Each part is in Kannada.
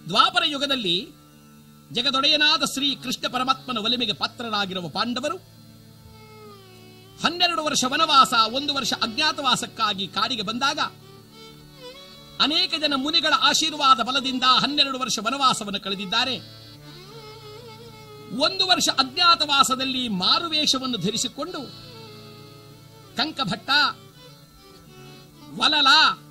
ದ್ವಾಪರ ಯುಗದಲ್ಲಿ ಜಗದೊಡೆಯನಾದ ಶ್ರೀ ಕೃಷ್ಣ ಪರಮಾತ್ಮನ ಒಲಿಮೆಗೆ ಪಾತ್ರರಾಗಿರುವ ಪಾಂಡವರು ಹನ್ನೆರಡು ವರ್ಷ ವನವಾಸ ಒಂದು ವರ್ಷ ಅಜ್ಞಾತವಾಸಕ್ಕಾಗಿ ಕಾಡಿಗೆ ಬಂದಾಗ ಅನೇಕ ಜನ ಮುನಿಗಳ ಆಶೀರ್ವಾದ ಬಲದಿಂದ ಹನ್ನೆರಡು ವರ್ಷ ವನವಾಸವನ್ನು ಕಳೆದಿದ್ದಾರೆ ಒಂದು ವರ್ಷ ಅಜ್ಞಾತವಾಸದಲ್ಲಿ ಮಾರುವೇಷವನ್ನು ಧರಿಸಿಕೊಂಡು ಕಂಕಭಟ್ಟ ವಲಲ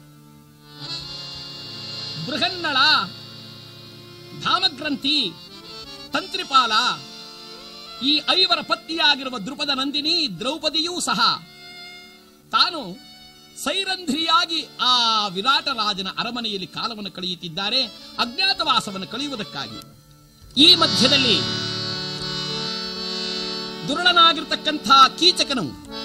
ಬೃಹನ್ನಳ ಧಾಮಗ್ರಂಥಿ ತಂತ್ರಿಪಾಲ ಈ ಐವರ ಪತ್ನಿಯಾಗಿರುವ ದೃಪದ ನಂದಿನಿ ದ್ರೌಪದಿಯೂ ಸಹ ತಾನು ಸೈರಂಧ್ರಿಯಾಗಿ ಆ ವಿರಾಟ ರಾಜನ ಅರಮನೆಯಲ್ಲಿ ಕಾಲವನ್ನು ಕಳೆಯುತ್ತಿದ್ದಾರೆ ಅಜ್ಞಾತವಾಸವನ್ನು ಕಳೆಯುವುದಕ್ಕಾಗಿ ಈ ಮಧ್ಯದಲ್ಲಿ ದುರುಳನಾಗಿರ್ತಕ್ಕಂಥ ಕೀಚಕನು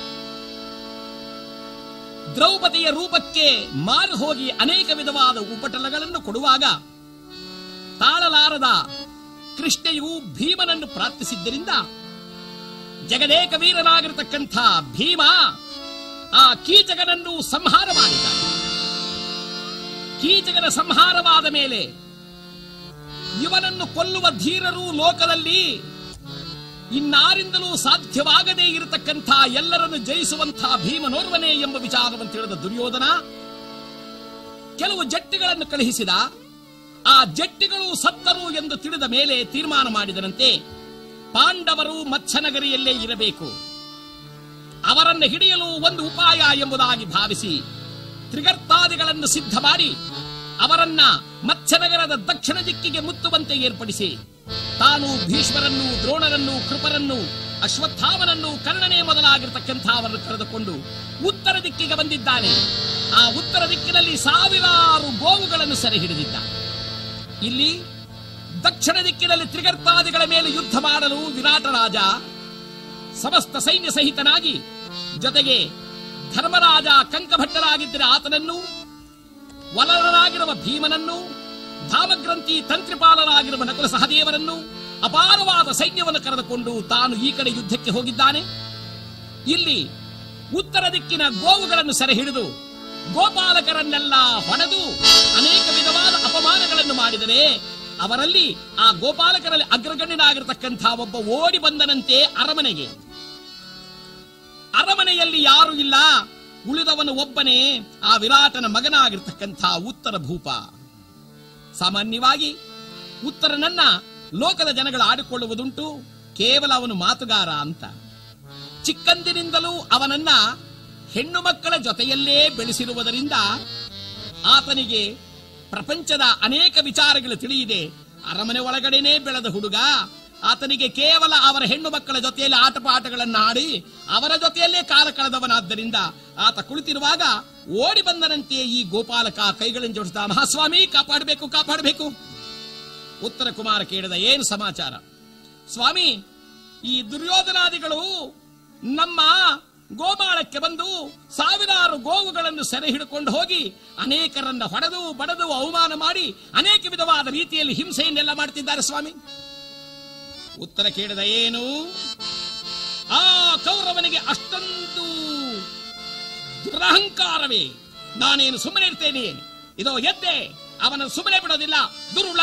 ದ್ರೌಪದಿಯ ರೂಪಕ್ಕೆ ಮಾರು ಹೋಗಿ ಅನೇಕ ವಿಧವಾದ ಉಪಟಳಗಳನ್ನು ಕೊಡುವಾಗ ತಾಳಲಾರದ ಕೃಷ್ಣೆಯು ಭೀಮನನ್ನು ಪ್ರಾರ್ಥಿಸಿದ್ದರಿಂದ ಜಗದೇಕ ವೀರನಾಗಿರತಕ್ಕಂಥ ಭೀಮ ಆ ಕೀಚಕನನ್ನು ಸಂಹಾರ ಮಾಡಿದ ಕೀಚಕನ ಸಂಹಾರವಾದ ಮೇಲೆ ಇವನನ್ನು ಕೊಲ್ಲುವ ಧೀರರು ಲೋಕದಲ್ಲಿ ಇನ್ನಾರಿಂದಲೂ ಸಾಧ್ಯವಾಗದೇ ಇರತಕ್ಕಂಥ ಎಲ್ಲರನ್ನು ಜಯಿಸುವಂಥ ಭೀಮನೋರ್ವನೇ ಎಂಬ ವಿಚಾರವನ್ನು ತಿಳಿದ ದುರ್ಯೋಧನ ಕೆಲವು ಜಟ್ಟಿಗಳನ್ನು ಕಳುಹಿಸಿದ ಆ ಜಟ್ಟಿಗಳು ಸತ್ತರು ಎಂದು ತಿಳಿದ ಮೇಲೆ ತೀರ್ಮಾನ ಮಾಡಿದರಂತೆ ಪಾಂಡವರು ಮತ್ಸ್ಯನಗರಿಯಲ್ಲೇ ಇರಬೇಕು ಅವರನ್ನು ಹಿಡಿಯಲು ಒಂದು ಉಪಾಯ ಎಂಬುದಾಗಿ ಭಾವಿಸಿ ತ್ರಿಗರ್ತಾದಿಗಳನ್ನು ಸಿದ್ಧ ಮಾಡಿ ಅವರನ್ನ ಮತ್ಸ್ಯನಗರದ ದಕ್ಷಿಣ ದಿಕ್ಕಿಗೆ ಮುತ್ತುವಂತೆ ಏರ್ಪಡಿಸಿ ತಾನು ಭೀಷ್ಮರನ್ನು ದ್ರೋಣರನ್ನು ಕೃಪರನ್ನು ಅಶ್ವತ್ಥಾಮನನ್ನು ಕರ್ಣನೇ ಮೊದಲಾಗಿರ್ತಕ್ಕಂಥ ಅವರನ್ನು ಕರೆದುಕೊಂಡು ಉತ್ತರ ದಿಕ್ಕಿಗೆ ಬಂದಿದ್ದಾನೆ ಆ ಉತ್ತರ ದಿಕ್ಕಿನಲ್ಲಿ ಸಾವಿರಾರು ಗೋವುಗಳನ್ನು ಸೆರೆ ಹಿಡಿದಿದ್ದ ಇಲ್ಲಿ ದಕ್ಷಿಣ ದಿಕ್ಕಿನಲ್ಲಿ ತ್ರಿಗರ್ತಾದಿಗಳ ಮೇಲೆ ಯುದ್ಧ ಮಾಡಲು ವಿರಾಟ ರಾಜ ಸಮಸ್ತ ಸೈನ್ಯ ಸಹಿತನಾಗಿ ಜೊತೆಗೆ ಧರ್ಮರಾಜ ಕಂಕಭಟ್ಟರಾಗಿದ್ದರೆ ಆತನನ್ನು ವಲರನಾಗಿರುವ ಭೀಮನನ್ನು ಧಾಮಗ್ರಂಥಿ ತಂತ್ರಿಪಾಲರಾಗಿರುವ ನಕುಲ ಸಹದೇವರನ್ನು ಅಪಾರವಾದ ಸೈನ್ಯವನ್ನು ಕರೆದುಕೊಂಡು ತಾನು ಈ ಕಡೆ ಯುದ್ಧಕ್ಕೆ ಹೋಗಿದ್ದಾನೆ ಇಲ್ಲಿ ಉತ್ತರ ದಿಕ್ಕಿನ ಗೋವುಗಳನ್ನು ಸೆರೆ ಹಿಡಿದು ಗೋಪಾಲಕರನ್ನೆಲ್ಲ ಹೊಡೆದು ಅನೇಕ ವಿಧವಾದ ಅಪಮಾನಗಳನ್ನು ಮಾಡಿದರೆ ಅವರಲ್ಲಿ ಆ ಗೋಪಾಲಕರಲ್ಲಿ ಅಗ್ರಗಣ್ಯನಾಗಿರ್ತಕ್ಕಂಥ ಒಬ್ಬ ಓಡಿ ಬಂದನಂತೆ ಅರಮನೆಗೆ ಅರಮನೆಯಲ್ಲಿ ಯಾರು ಇಲ್ಲ ಉಳಿದವನು ಒಬ್ಬನೇ ಆ ವಿರಾಟನ ಮಗನಾಗಿರ್ತಕ್ಕಂಥ ಉತ್ತರ ಭೂಪ ಸಾಮಾನ್ಯವಾಗಿ ಉತ್ತರನನ್ನ ಲೋಕದ ಜನಗಳು ಆಡಿಕೊಳ್ಳುವುದುಂಟು ಕೇವಲ ಅವನು ಮಾತುಗಾರ ಅಂತ ಚಿಕ್ಕಂದಿನಿಂದಲೂ ಅವನನ್ನ ಹೆಣ್ಣು ಮಕ್ಕಳ ಜೊತೆಯಲ್ಲೇ ಬೆಳೆಸಿರುವುದರಿಂದ ಆತನಿಗೆ ಪ್ರಪಂಚದ ಅನೇಕ ವಿಚಾರಗಳು ತಿಳಿಯಿದೆ ಅರಮನೆ ಒಳಗಡೆನೇ ಬೆಳೆದ ಹುಡುಗ ಆತನಿಗೆ ಕೇವಲ ಅವರ ಹೆಣ್ಣು ಮಕ್ಕಳ ಜೊತೆಯಲ್ಲಿ ಆಟಪಾಠಗಳನ್ನು ಆಡಿ ಅವರ ಜೊತೆಯಲ್ಲೇ ಕಾಲ ಕಳೆದವನಾದ್ದರಿಂದ ಆತ ಕುಳಿತಿರುವಾಗ ಓಡಿ ಬಂದನಂತೆ ಈ ಗೋಪಾಲಕ ಕೈಗಳನ್ನು ಜೋಡಿಸಿದ ಮಹಾಸ್ವಾಮಿ ಕಾಪಾಡಬೇಕು ಕಾಪಾಡಬೇಕು ಉತ್ತರ ಕುಮಾರ ಕೇಳಿದ ಏನು ಸಮಾಚಾರ ಸ್ವಾಮಿ ಈ ದುರ್ಯೋಧನಾದಿಗಳು ನಮ್ಮ ಗೋಮಾಳಕ್ಕೆ ಬಂದು ಸಾವಿರಾರು ಗೋವುಗಳನ್ನು ಸೆರೆ ಹಿಡ್ಕೊಂಡು ಹೋಗಿ ಅನೇಕರನ್ನ ಹೊಡೆದು ಬಡದು ಅವಮಾನ ಮಾಡಿ ಅನೇಕ ವಿಧವಾದ ರೀತಿಯಲ್ಲಿ ಹಿಂಸೆಯನ್ನೆಲ್ಲ ಮಾಡ್ತಿದ್ದಾರೆ ಸ್ವಾಮಿ ಉತ್ತರ ಕೇಳಿದ ಏನು ಆ ಕೌರವನಿಗೆ ಅಷ್ಟೊಂದು ದುರಹಂಕಾರವೇ ನಾನೇನು ಸುಮ್ಮನೆ ಇರ್ತೇನೆ ಇದೋ ಎದ್ದೆ ಅವನ ಸುಮ್ಮನೆ ಬಿಡೋದಿಲ್ಲ ದುರುಳ